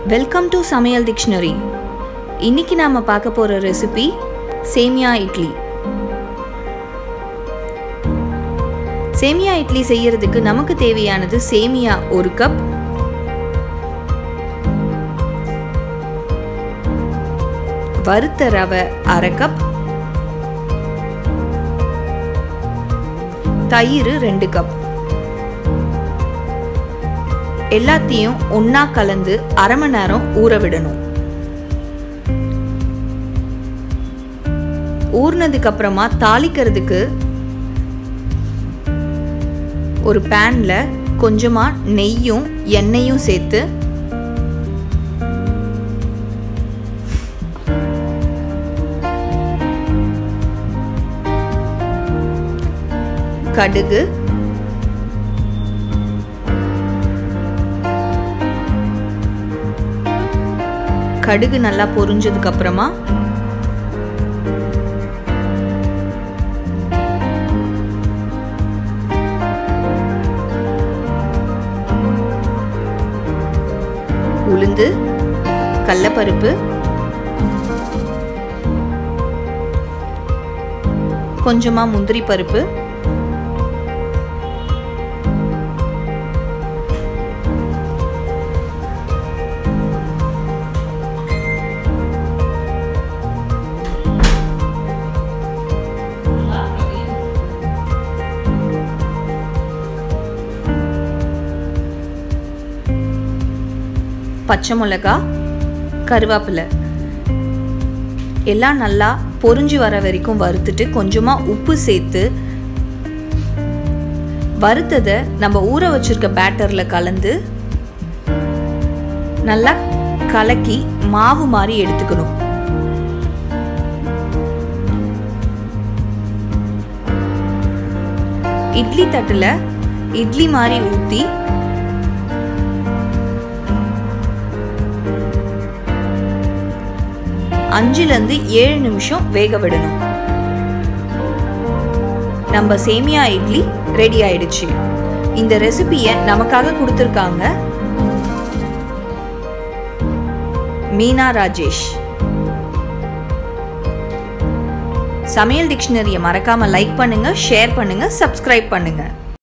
welcome to சமையல் dictionary இன்னைக்கு நாம பார்க்க போற ரெசிபி சேமியா இட்லி சேமியா இட்லி செய்யறதுக்கு நமக்கு தேவையானது சேமியா ஒரு கப் வறுத்த ரவை அரை கப் தயிர் ரெண்டு கப் எல்லாத்தையும் ஒன்றா கலந்து அரை மணி நேரம் ஊற விடணும் ஊறினதுக்கு அப்புறமா தாளிக்கிறதுக்கு ஒரு பேன்ல கொஞ்சமா நெய்யும் எண்ணெயும் சேர்த்து கடுகு கடுகு நல்லா பொரிஞ்சதுக்கு அப்புறமா உளுந்து கடலப்பருப்பு கொஞ்சமா முந்திரி பருப்பு பச்சை மிளகா கருவேப்பிலை எல்லாம் நல்லா பொறிஞ்சு வர வரைக்கும் வறுத்துட்டு கொஞ்சமாக உப்பு சேர்த்து வறுத்ததை நம்ம ஊற வச்சிருக்க பேட்டரில் கலந்து நல்லா கலக்கி மாவு மாதிரி எடுத்துக்கணும் இட்லி தட்டில் இட்லி மாதிரி ஊற்றி அஞ்சுலேருந்து ஏழு நிமிஷம் வேக விடணும் நம்ம சேமியா இட்லி ரெடி ஆயிடுச்சு இந்த ரெசிபியை நமக்காக கொடுத்துருக்காங்க மீனா ராஜேஷ் சமையல் டிக்ஷனரியை மறக்காம லைக் பண்ணுங்க ஷேர் பண்ணுங்க சப்ஸ்கிரைப் பண்ணுங்க